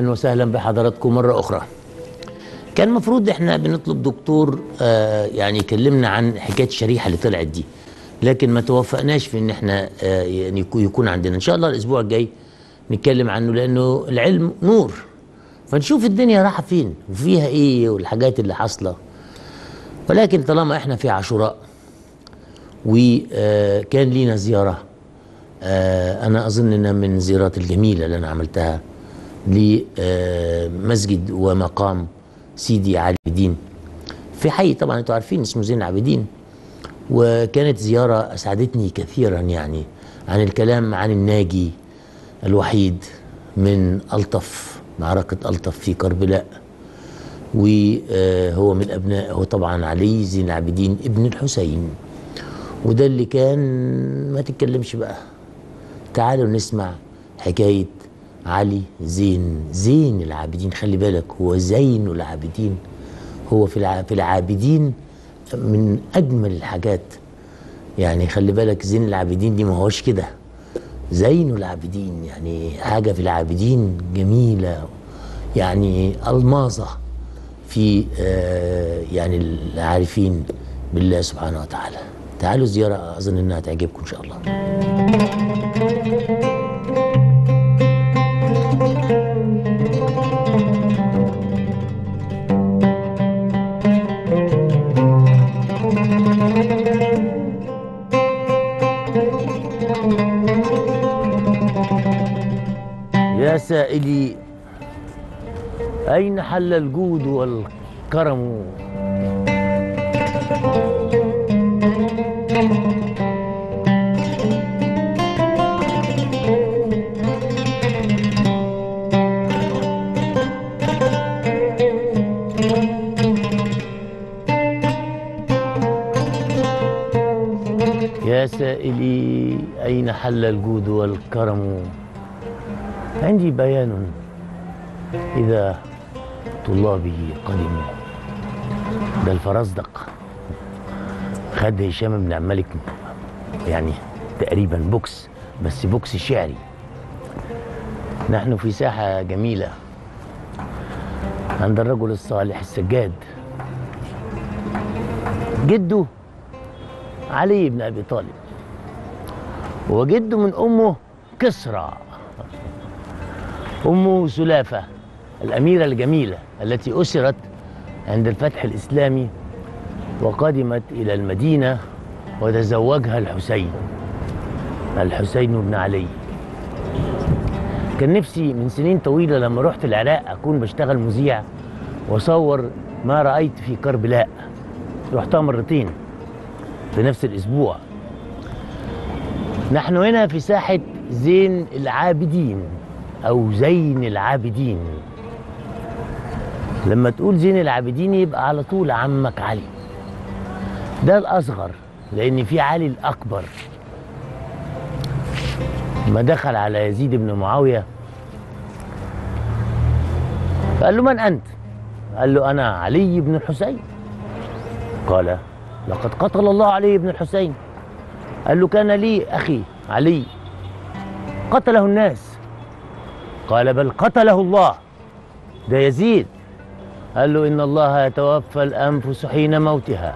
اهلا وسهلا بحضراتكم مره اخرى كان المفروض احنا بنطلب دكتور آه يعني يكلمنا عن حكايه الشريحه اللي طلعت دي لكن ما توفقناش في ان احنا آه يعني يكون- يكون عندنا ان شاء الله الاسبوع الجاي نتكلم عنه لانه العلم نور فنشوف الدنيا رايحه فين وفيها ايه والحاجات اللي حاصله ولكن طالما احنا في عاشوراء وكان لينا زياره آه، انا اظن انها من الزيارات الجميله اللي انا عملتها لمسجد ومقام سيدي علي الدين في حي طبعا انتوا عارفين اسمه زين العابدين وكانت زياره اسعدتني كثيرا يعني عن الكلام عن الناجي الوحيد من الطف معركه الطف في كربلاء وهو من ابناء هو طبعا علي زين العابدين ابن الحسين وده اللي كان ما تتكلمش بقى تعالوا نسمع حكاية علي زين زين العابدين خلي بالك هو زين العابدين هو في الع- في العابدين من أجمل الحاجات يعني خلي بالك زين العابدين دي ما هوش كده زين العابدين يعني حاجة في العابدين جميلة يعني ألماظة في آه، يعني العارفين بالله سبحانه وتعالى تعالوا زيارة أظن إنها تعجبكم إن شاء الله يا سائلي أين حل الجود والكرم يا سائلي أين حل الجود والكرم عندي بيان إذا طلابي قدموا ده الفرزدق خد هشام بن عبد الملك يعني تقريبا بوكس بس بوكس شعري نحن في ساحة جميلة عند الرجل الصالح السجاد جده علي بن أبي طالب وجده من أمه كسرى أمه سلافة الأميرة الجميلة التي أسرت عند الفتح الإسلامي وقدمت إلى المدينة وتزوجها الحسين الحسين بن علي كان نفسي من سنين طويلة لما رحت العراق أكون بشتغل مذيع وأصور ما رأيت في كربلاء رحتها مرتين في نفس الأسبوع نحن هنا في ساحة زين العابدين أو زين العابدين لما تقول زين العابدين يبقى على طول عمك علي ده الأصغر لأن في علي الأكبر ما دخل على يزيد بن معاوية قال له من أنت؟ قال له أنا علي بن الحسين قال لقد قتل الله علي بن الحسين قال له كان لي أخي علي قتله الناس قال بل قتله الله ده يزيد قال له إن الله يتوفى الأنفس حين موتها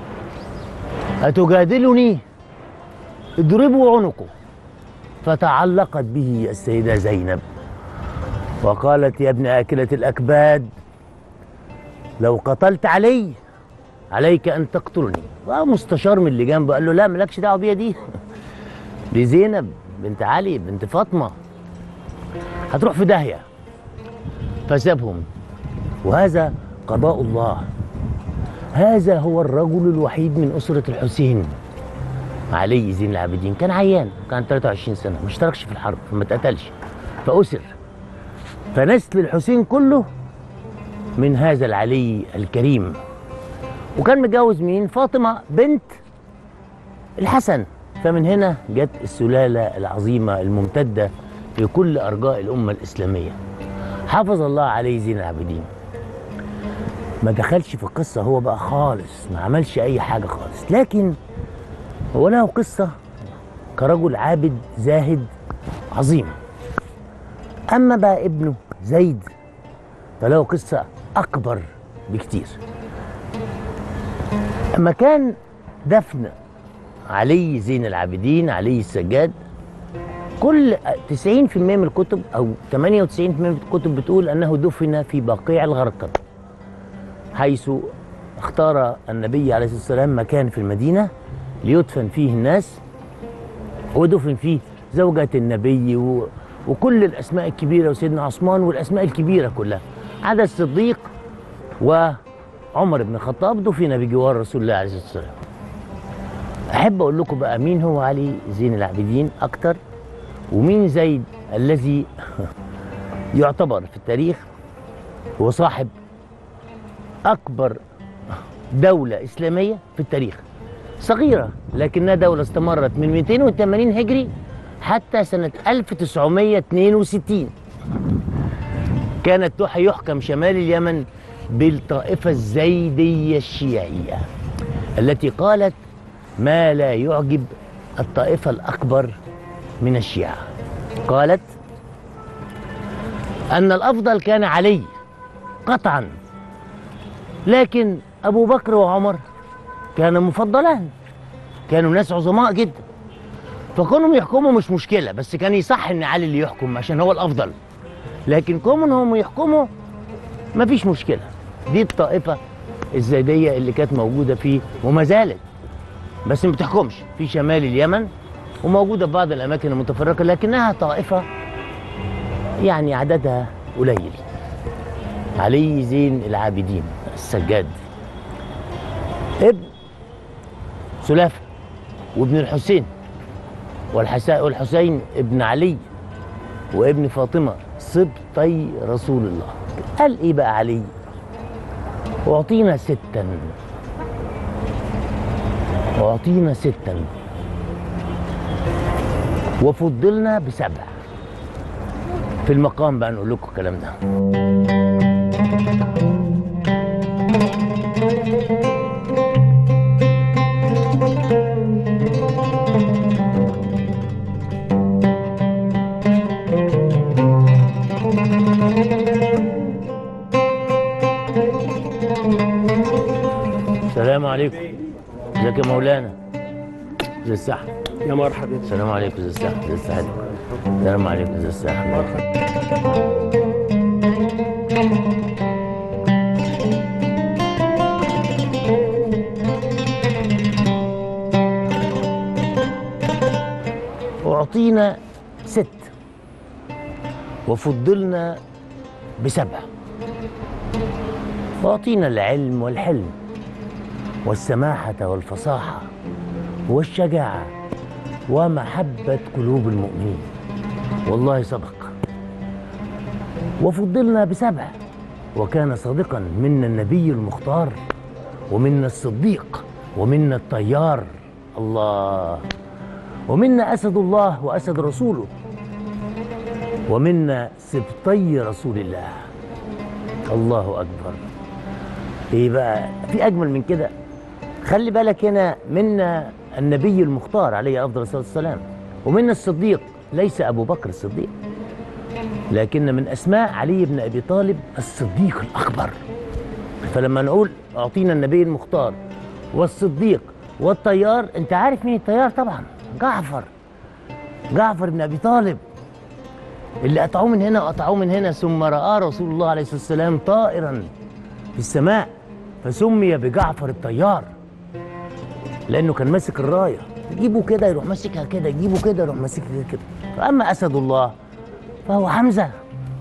أتجادلني اضربوا عنقه فتعلقت به السيدة زينب وقالت يا ابن آكلة الأكباد لو قتلت علي عليك أن تقتلني ومستشار من اللي جنبه قال له لا مالكش دعوة بيها دي دي زينب بنت علي بنت فاطمة هتروح في داهية فسابهم وهذا قضاء الله هذا هو الرجل الوحيد من أسرة الحسين علي زين العابدين كان عيان كان 23 سنة ما اشتركش في الحرب فما اتقتلش فأسر فنسل الحسين كله من هذا العلي الكريم وكان متجوز مين فاطمة بنت الحسن فمن هنا جت السلالة العظيمة الممتدة في كل أرجاء الأمة الإسلامية حافظ الله عليه زين العابدين ما دخلش في القصة هو بقى خالص ما عملش أي حاجة خالص لكن هو له قصة كرجل عابد زاهد عظيم أما بقى ابنه زيد فله قصة أكبر بكتير مكان دفن علي زين العابدين علي السجاد كل 90% من الكتب أو 98% من الكتب بتقول أنه دفن في بقيع الغرقد حيث اختار النبي عليه الصلاة والسلام مكان في المدينة ليدفن فيه الناس ودفن فيه زوجة النبي و... وكل الأسماء الكبيرة وسيدنا عثمان والأسماء الكبيرة كلها عدا الصديق وعمر بن الخطاب دفن بجوار رسول الله عليه الصلاة والسلام أحب أقول لكم بقى مين هو علي زين العابدين أكتر ومين زيد الذي يعتبر في التاريخ هو صاحب أكبر دولة إسلامية في التاريخ صغيرة لكنها دولة استمرت من 280 هجري حتى سنة 1962 كانت توحى يحكم شمال اليمن بالطائفة الزيدية الشيعية التي قالت ما لا يعجب الطائفة الأكبر من الشيعة قالت أن الأفضل كان علي قطعا لكن أبو بكر وعمر كانوا مفضلان كانوا ناس عظماء جدا فكونهم يحكموا مش مشكلة بس كان يصح إن علي اللي يحكم عشان هو الأفضل لكن كونهم يحكموا مفيش مشكلة دي الطائفة الزيدية اللي كانت موجودة في وما زالت بس ما بتحكمش في شمال اليمن وموجودة في بعض الأماكن المتفرقة لكنها طائفة يعني عددها قليل علي زين العابدين السجاد ابن سلافة وابن الحسين والحسا- والحسين ابن علي وابن فاطمة سبطي رسول الله قال ايه بقى علي أعطينا ستا أعطينا ستا وفضلنا بسبع في المقام بقى نقول لكم الكلام ده السلام عليكم ازيك يا مولانا ازي الصحة يا مرحبا السلام عليكم ازي الصحة ازي الصحة السلام عليكم ازي الصحة أعطينا ست وفضلنا بسبع أعطينا العلم والحلم والسماحة والفصاحة والشجاعة ومحبة قلوب المؤمنين والله صدق وفضلنا بسبع وكان صادقا منا النبي المختار ومنا الصديق ومنا الطيار الله ومنا أسد الله وأسد رسوله ومنا سبطي رسول الله الله أكبر إيه بقى في أجمل من كده خلي بالك هنا منا النبي المختار عليه أفضل الصلاة والسلام ومنا الصديق ليس أبو بكر الصديق لكن من أسماء علي بن أبي طالب الصديق الأكبر فلما نقول أعطينا النبي المختار والصديق والطيار أنت عارف مين الطيار طبعا جعفر جعفر بن أبي طالب اللي قطعوه من هنا وقطعوه من هنا ثم رأى رسول الله عليه الصلاة والسلام طائرا في السماء فسمي بجعفر الطيار لأنه كان ماسك الراية يجيبه كده يروح ماسكها كده يجيبه كده يروح ماسكها كده فأما أسد الله فهو حمزة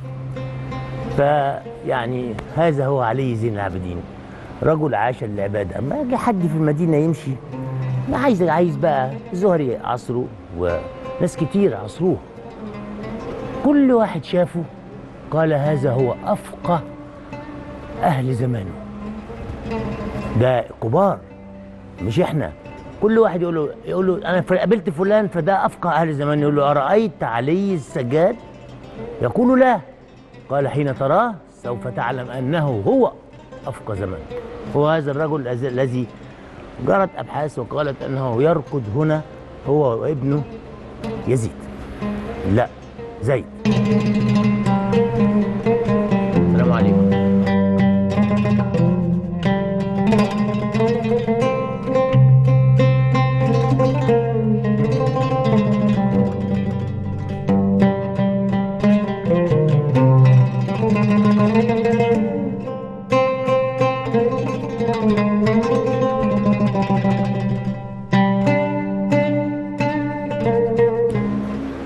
فيعني هذا هو علي زين العابدين رجل عاش العبادة أما يجي حد في المدينة يمشي ما عايز عايز بقى الزهري عصره وناس كتير عصروه كل واحد شافه قال هذا هو أفقه أهل زمانه ده كبار مش احنا كل واحد يقول له يقول له انا قابلت فلان فده افقه اهل زمانه يقول له ارايت علي السجاد يقول لا قال حين تراه سوف تعلم انه هو افقه زمان هو هذا الرجل الذي- الذي جرت ابحاث وقالت انه يركض هنا هو وابنه يزيد لا زيد السلام عليكم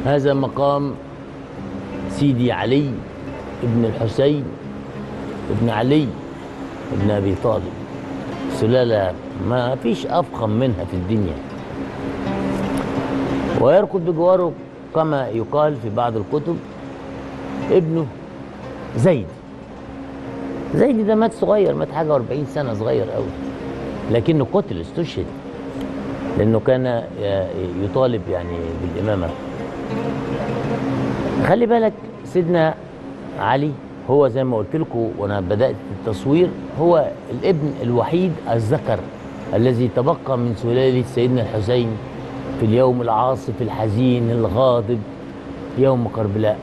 هذا مقام سيدي علي ابن الحسين ابن علي ابن ابي طالب سلاله ما فيش افخم منها في الدنيا ويركض بجواره كما يقال في بعض الكتب ابنه زيد زيد ده مات صغير مات حاجه 40 سنه صغير قوي لكنه قتل استشهد لانه كان يطالب يعني بالامامه خلي بالك سيدنا علي هو زي ما قلت لكم وانا بدات التصوير هو الابن الوحيد الذكر الذي تبقى من سلاله سيدنا الحسين في اليوم العاصف الحزين الغاضب يوم كربلاء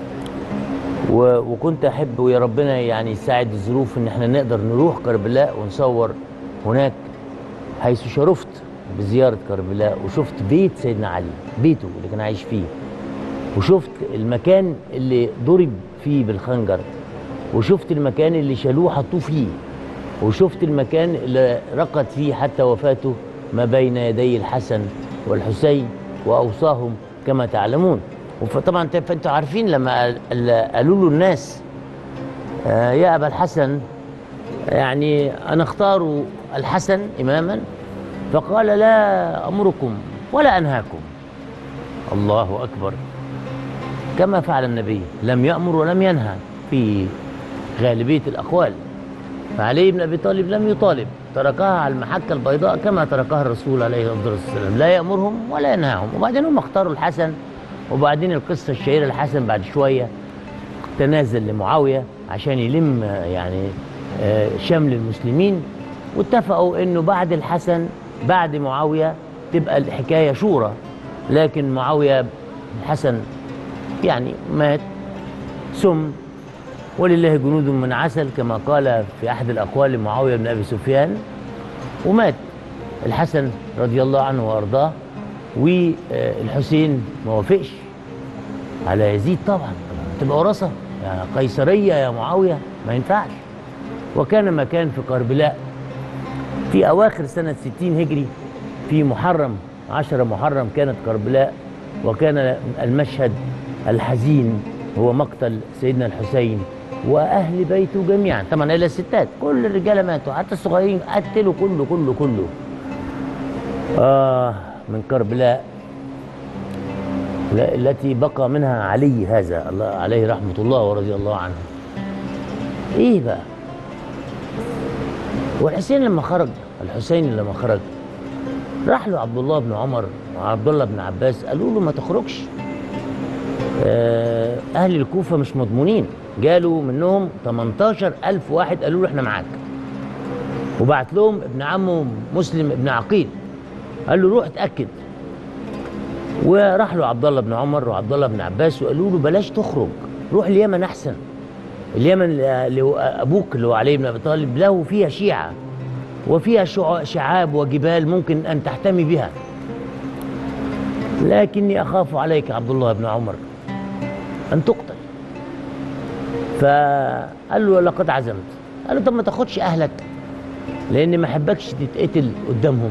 و- وكنت احب ويا ربنا يعني يساعد الظروف ان احنا نقدر نروح كربلاء ونصور هناك حيث شرفت بزياره كربلاء وشفت بيت سيدنا علي بيته اللي كان عايش فيه وشفت المكان اللي ضرب فيه بالخنجر وشفت المكان اللي شالوه حطوه فيه وشفت المكان اللي رقت فيه حتى وفاته ما بين يدي الحسن والحسين واوصاهم كما تعلمون وطبعا انتوا عارفين لما قال- قال- قالوا له الناس آه، يا ابا الحسن يعني انا اختار الحسن اماما فقال لا امركم ولا انهاكم الله اكبر كما فعل النبي لم يامر ولم ينهى في غالبيه الاقوال فعلي بن ابي طالب لم يطالب تركها على المحكه البيضاء كما تركها الرسول عليه الصلاه والسلام لا يامرهم ولا ينهاهم وبعدين هم اختاروا الحسن وبعدين القصه الشهيره الحسن بعد شويه تنازل لمعاويه عشان يلم آه، يعني آه، شمل المسلمين واتفقوا انه بعد الحسن بعد معاويه تبقى الحكايه شورى لكن معاويه الحسن يعني مات سم ولله جنود من عسل كما قال في احد الاقوال لمعاويه بن ابي سفيان ومات الحسن رضي الله عنه وارضاه والحسين ما وافقش على يزيد طبعا تبقى وراثه يا قيصريه يا معاويه ما ينفعش وكان مكان في كربلاء في اواخر سنه 60 هجري في محرم 10 محرم كانت كربلاء وكان المشهد الحزين هو مقتل سيدنا الحسين واهل بيته جميعا طبعا الا الستات كل الرجاله ماتوا حتى الصغيرين قتلوا كله كله كله آه من كربلاء لا- التي بقى منها علي هذا الله عليه رحمة الله ورضي الله عنه ايه بقى والحسين لما خرج الحسين لما خرج راح له عبد الله بن عمر وعبد الله بن عباس قالوا له ما تخرجش آه، اهل الكوفة مش مضمونين جالوا منهم 18 ألف واحد قالوا له احنا معاك وبعت لهم ابن عمه مسلم ابن عقيل قال له روح اتأكد وراح له عبد الله بن عمر وعبد الله بن عباس وقالوا له بلاش تخرج روح اليمن احسن اليمن اللي هو ابوك اللي هو علي بن ابي طالب له فيها شيعه وفيها شع- شعاب وجبال ممكن ان تحتمي بها لكني اخاف عليك عبد الله بن عمر ان تقتل فقال له لقد عزمت قال له طب ما تاخدش اهلك لان ما احبكش تتقتل قدامهم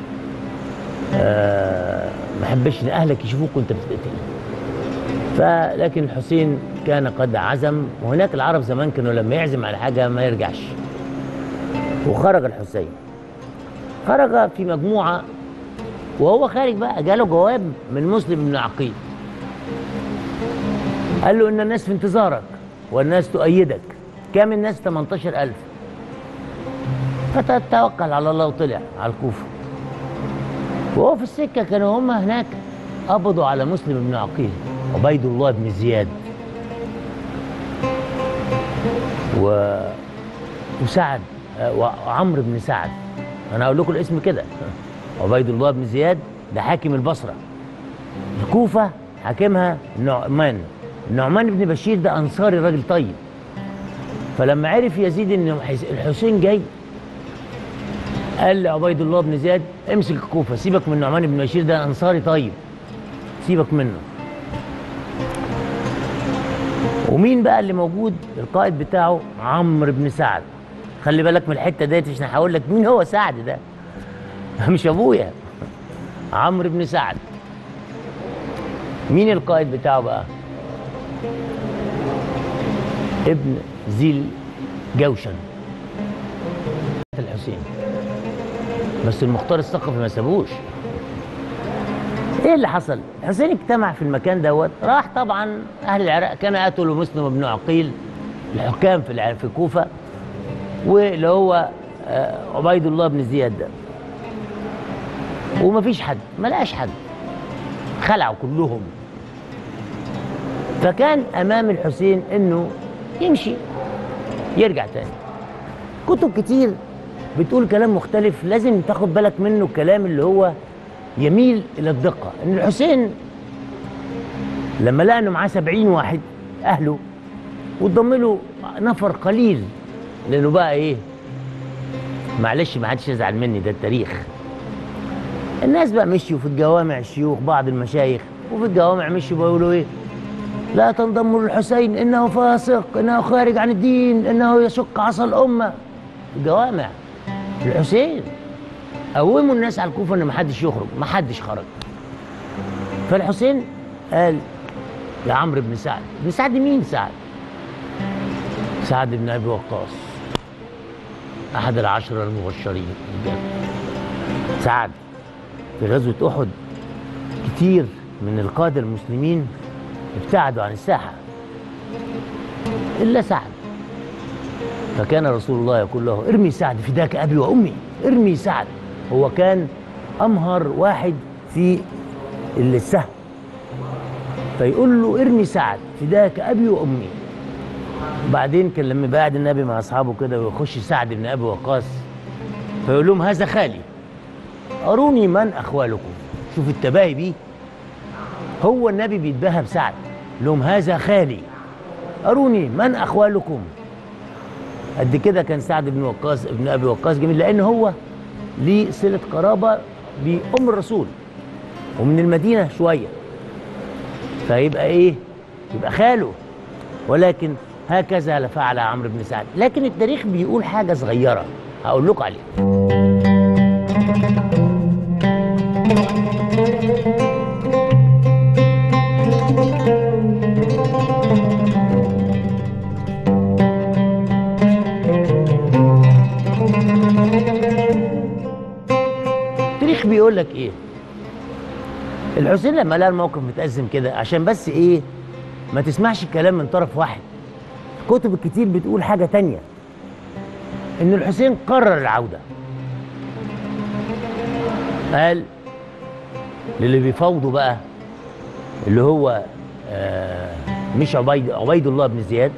آه، ما احبش ان اهلك يشوفوك وانت بتتقتل فلكن الحسين كان قد عزم وهناك العرب زمان كانوا لما يعزم على حاجه ما يرجعش وخرج الحسين خرج في مجموعه وهو خارج بقى جاله جواب من مسلم بن عقيل قال له ان الناس في انتظارك والناس تؤيدك كام الناس 18000 فتوكل على الله وطلع على الكوفه وهو في السكه كانوا هم هناك قبضوا على مسلم بن عقيل عبيد الله بن زياد و وسعد آه، وعمرو بن سعد انا اقول لكم الاسم كده عبيد الله بن زياد ده حاكم البصره الكوفه حاكمها نعمان النعمان بن بشير ده انصاري راجل طيب فلما عرف يزيد ان الحسين جاي قال لعبيد الله بن زياد امسك الكوفه سيبك من نعمان بن بشير ده انصاري طيب سيبك منه ومين بقى اللي موجود القائد بتاعه عمرو بن سعد خلي بالك من الحته ديت عشان هقول لك مين هو سعد ده مش ابويا عمرو بن سعد مين القائد بتاعه بقى ابن ذي الجوشن الحسين بس المختار الثقفي ما سابوش ايه اللي حصل الحسين اجتمع في المكان دوت راح طبعا اهل العراق كان قتلوا مسلم بن عقيل الحكام في الع- في الكوفه واللي هو آه، عبيد الله بن زياد ده ومفيش حد ما لقاش حد خلعوا كلهم فكان امام الحسين انه يمشي يرجع تاني كتب كتير بتقول كلام مختلف لازم تاخد بالك منه الكلام اللي هو يميل الى الدقه ان الحسين لما لقى انه معاه 70 واحد اهله واتضم له نفر قليل لانه بقى ايه معلش ما حدش يزعل مني ده التاريخ الناس بقى مشيوا في الجوامع الشيوخ بعض المشايخ وفي الجوامع مشيوا بيقولوا ايه لا تنضموا للحسين انه فاسق انه خارج عن الدين انه يشق عصا الامه الجوامع الحسين قوموا الناس على الكوفه ان ما حدش يخرج ما حدش خرج فالحسين قال يا عمرو بن سعد بن سعد مين سعد سعد بن ابي وقاص احد العشره المبشرين بالجنة. سعد في غزوه احد كتير من القاده المسلمين ابتعدوا عن الساحه الا سعد فكان رسول الله يقول له ارمي سعد فداك ابي وامي ارمي سعد هو كان امهر واحد في السهم فيقول له ارمي سعد فداك ابي وامي بعدين كان لما بعد النبي مع اصحابه كده ويخش سعد بن ابي وقاص فيقول لهم هذا خالي اروني من اخوالكم شوف التباهي بيه هو النبي بيتباهى بسعد لهم هذا خالي اروني من اخوالكم قد كده كان سعد بن وقاص ابن ابي وقاص جميل لان هو ليه صله قرابه بام الرسول ومن المدينه شويه فيبقى ايه يبقى خاله ولكن هكذا فعل عمرو بن سعد لكن التاريخ بيقول حاجه صغيره هقول لكم عليها التاريخ بيقول لك ايه الحسين لما لقى الموقف متأزم كده عشان بس ايه ما تسمعش الكلام من طرف واحد الكتب الكتير بتقول حاجة تانية ان الحسين قرر العودة قال للي بيفاوضوا بقى اللي هو آه مش عبيد عبيد الله بن زياد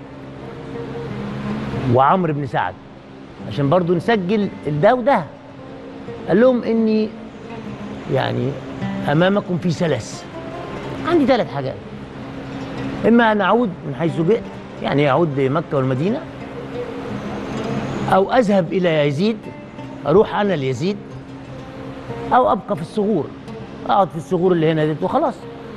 وعمرو بن سعد عشان برضو نسجل ده وده قال لهم اني يعني امامكم في سلس عندي ثلاث حاجات اما ان اعود من حيث جئت يعني اعود لمكه والمدينه او اذهب الى يزيد اروح انا ليزيد او ابقى في الثغور اقعد في الثغور اللي هنا ديت وخلاص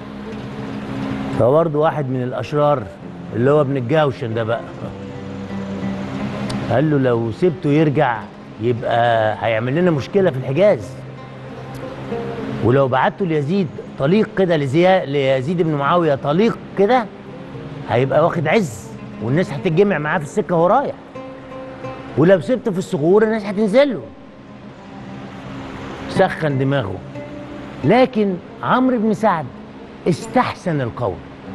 فبرضه واحد من الاشرار اللي هو ابن الجوشن ده بقى قال له لو سبته يرجع يبقى هيعمل لنا مشكله في الحجاز ولو بعته ليزيد طليق كده لزيا- ليزيد بن معاويه طليق كده هيبقى واخد عز والناس هتتجمع معاه في السكه وهو رايح ولو سبته في الصخور الناس هتنزل له سخن دماغه لكن عمرو بن سعد استحسن القول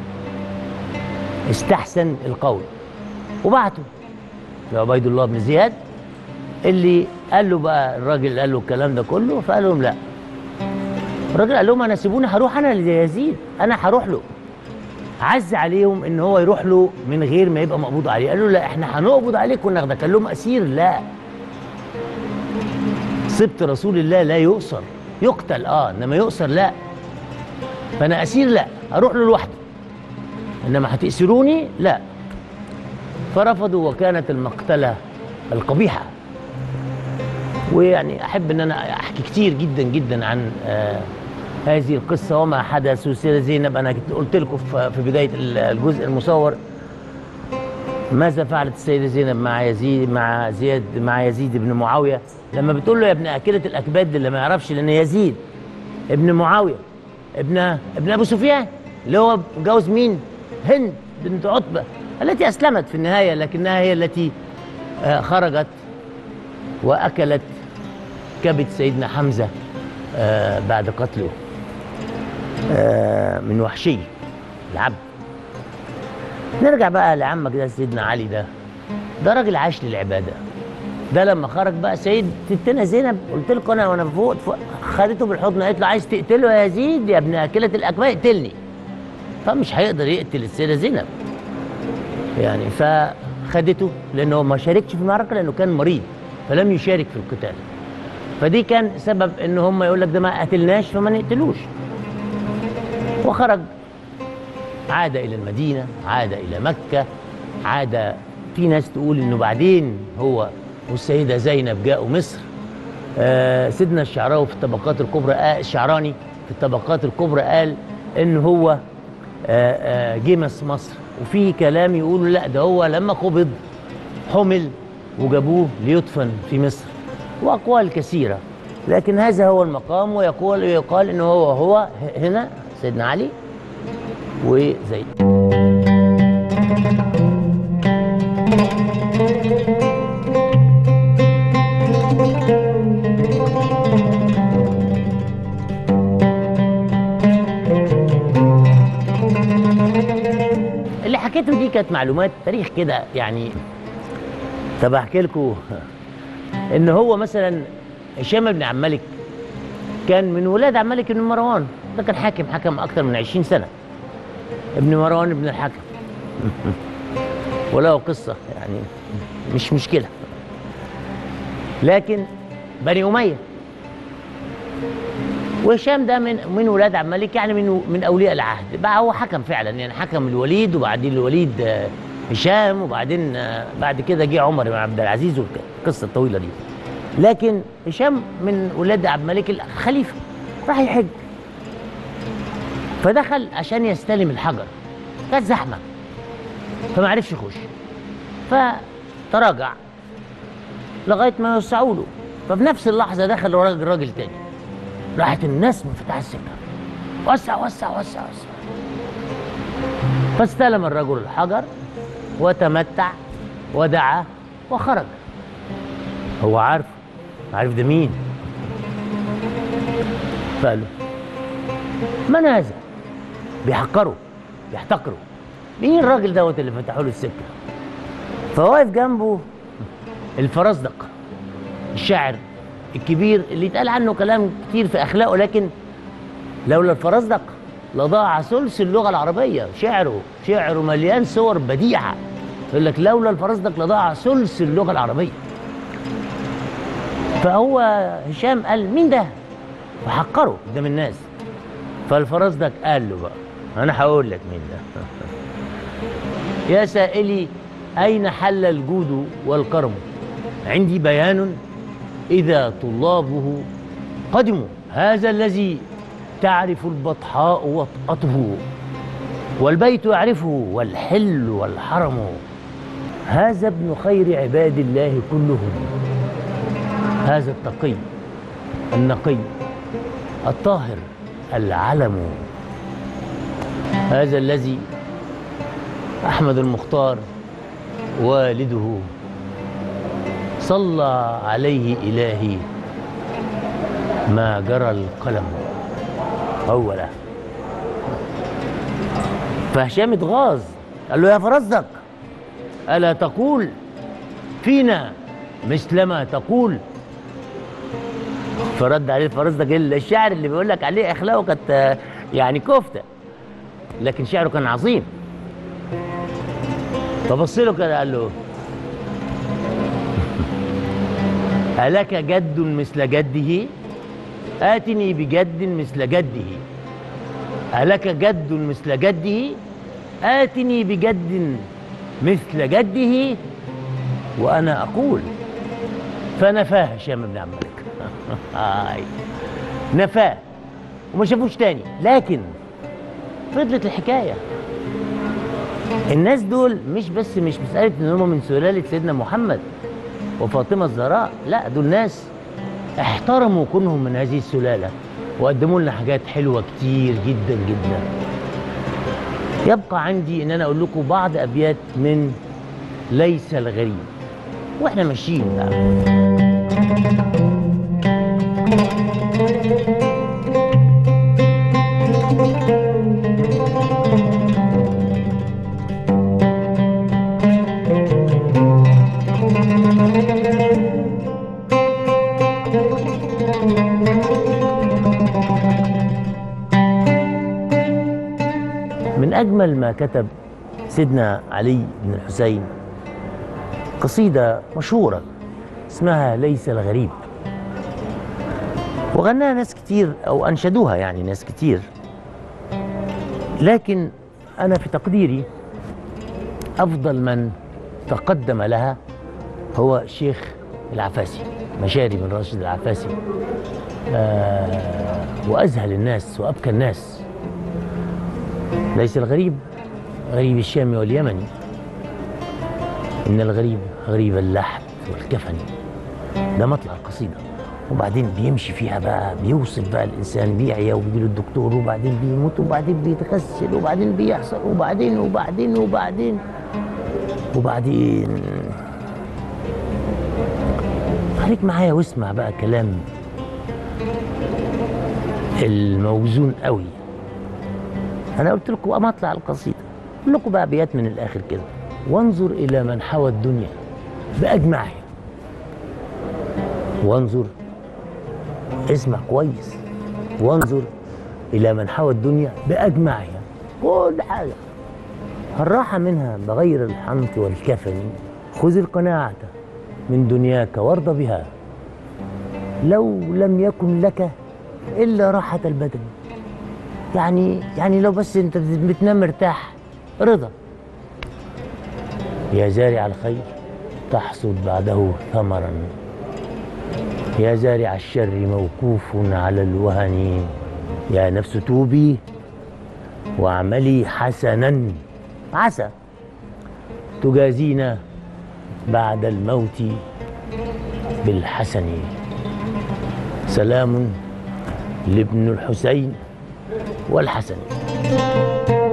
استحسن القول وبعته لعبيد الله بن زياد اللي قال له بقى الراجل قال له الكلام ده كله فقال لهم لا الراجل قال لهم انا سيبوني هروح انا ليزيد انا هروح له عز عليهم ان هو يروح له من غير ما يبقى مقبوض عليه قالوا لا احنا هنقبض عليك وناخدك قال لهم اسير لا سبت رسول الله لا يؤسر يقتل اه انما يؤسر لا فانا اسير لا اروح له لوحدي انما هتأسروني لا فرفضوا وكانت المقتله القبيحه ويعني احب ان انا احكي كتير جدا جدا عن آه هذه القصه وما حدث والسيده زينب انا كنت قلت لكم في في بدايه الجزء المصور ماذا فعلت السيده زينب مع يزيد مع زياد مع يزيد بن معاويه لما بتقول له يا ابن اكله الاكباد اللي ما يعرفش لان يزيد ابن معاويه ابن ابن ابو سفيان اللي هو متجوز مين؟ هند بنت عتبة التي أسلمت في النهاية لكنها هي التي آه، خرجت وأكلت كبد سيدنا حمزة آه، بعد قتله آه، من وحشي العبد نرجع بقى لعمك ده سيدنا علي ده ده راجل عاش للعباده ده لما خرج بقى سيد ستنا زينب قلت لكم انا وانا فوق فوق- خدته بالحضن قالت له عايز تقتله يا يزيد يا ابن اكله الاكباد اقتلني فمش هيقدر يقتل السيده زينب يعني فخدته لانه ما شاركش في المعركه لانه كان مريض فلم يشارك في القتال فدي كان سبب ان هم يقول لك ده ما قتلناش فما نقتلوش وخرج عاد الى المدينه عاد الى مكه عاد في ناس تقول انه بعدين هو والسيده زينب جاءوا مصر آه سيدنا الشعراوي في الطبقات الكبرى آه الشعراني في الطبقات الكبرى قال ان هو آه آه جه مص- مصر وفي كلام يقولوا لا ده هو لما قبض حمل وجابوه ليدفن في مصر واقوال كثيره لكن هذا هو المقام ويقول يقال انه هو هو هنا سيدنا علي وزيد اللي حكيته دي كانت معلومات تاريخ كده يعني طب احكي لكم ان هو مثلا هشام بن عبد الملك كان من ولاد عبد الملك بن مروان ده كان حاكم حكم اكثر من 20 سنه ابن مروان ابن الحكم وله قصه يعني مش مشكله لكن بني اميه وهشام ده من من ولاد عبد الملك يعني من من اولياء العهد بقى هو حكم فعلا يعني حكم الوليد وبعدين الوليد آه، هشام وبعدين آه، بعد كده جه عمر بن عبد العزيز والقصه الطويله دي لكن هشام من ولاد عبد الملك الخليفه راح يحج فدخل عشان يستلم الحجر كانت زحمه فما عرفش يخش فتراجع لغايه ما يوسعوا له ففي نفس اللحظه دخل راجل راجل تاني راحت الناس مفتاح السكه وسع وسع وسع وسع فاستلم الرجل الحجر وتمتع ودعا وخرج هو عارف عارف ده مين فقال له من هذا بيحقره بيحتقره مين الراجل دوت اللي فتحوا له السكه فواقف جنبه الفرزدق الشاعر الكبير اللي اتقال عنه كلام كتير في اخلاقه لكن لولا الفرزدق لضاع ثلث اللغه العربيه شعره شعره مليان صور بديعه يقول لك لولا الفرزدق لضاع ثلث اللغه العربيه فهو هشام قال مين ده وحقره قدام الناس فالفرزدق قال له بقى انا هقول لك مين ده يا سائلي اين حل الجود والكرم عندي بيان اذا طلابه قدموا هذا الذي تعرف البطحاء وطأته والبيت يعرفه والحل والحرم هذا ابن خير عباد الله كلهم هذا التقي النقي الطاهر العلم هذا الذي احمد المختار والده صلى عليه الهي ما جرى القلم هو ده فهشام اتغاظ قال له يا فرزدق الا تقول فينا مثلما تقول فرد عليه الفرزدق الشاعر اللي بيقول لك عليه اخلاقه كانت آه، يعني كفته لكن شعره كان عظيم فبص له كده قال له ألك جد مثل جده آتني بجد مثل جده ألك جد مثل جده آتني بجد مثل جده وأنا أقول فنفاه هشام بن عبد الملك آي. نفاه وما شافوش تاني لكن فضلت الحكايه الناس دول مش بس مش مساله ان هم من سلاله سيدنا محمد وفاطمه الزهراء لا دول ناس احترموا كونهم من هذه السلاله وقدموا لنا حاجات حلوه كتير جدا جدا يبقى عندي ان انا اقول لكم بعض ابيات من ليس الغريب واحنا ماشيين بقى من أجمل ما كتب سيدنا علي بن الحسين قصيدة مشهورة اسمها ليس الغريب وغناها ناس كتير أو أنشدوها يعني ناس كتير لكن أنا في تقديري أفضل من تقدم لها هو الشيخ العفاسي مشاري بن راشد العفاسي آه وأذهل الناس وأبكى الناس ليس الغريب غريب الشام واليمن إن الغريب غريب اللحد والكفن ده مطلع القصيدة وبعدين بيمشي فيها بقى بيوصف بقى الإنسان بيعيا وبيجي له الدكتور وبعدين بيموت وبعدين بيتغسل وبعدين بيحصل وبعدين وبعدين وبعدين وبعدين خليك معايا واسمع بقى كلام الموزون قوي انا قلت لكم بقى مطلع القصيده اقول لكم بقى ابيات من الاخر كده وانظر الى من حوى الدنيا باجمعها وانظر اسمع كويس وانظر الى من حوى الدنيا باجمعها كل حاجه الراحة منها بغير الحنط والكفن خذ القناعة من دنياك وارض بها لو لم يكن لك إلا راحة البدن يعني يعني لو بس انت بتنام مرتاح رضا يا زارع الخير تحصد بعده ثمرا يا زارع الشر موقوف على الوهن يا نفس توبي واعملي حسنا عسى تجازينا بعد الموت بالحسن سلام لابن الحسين والحسن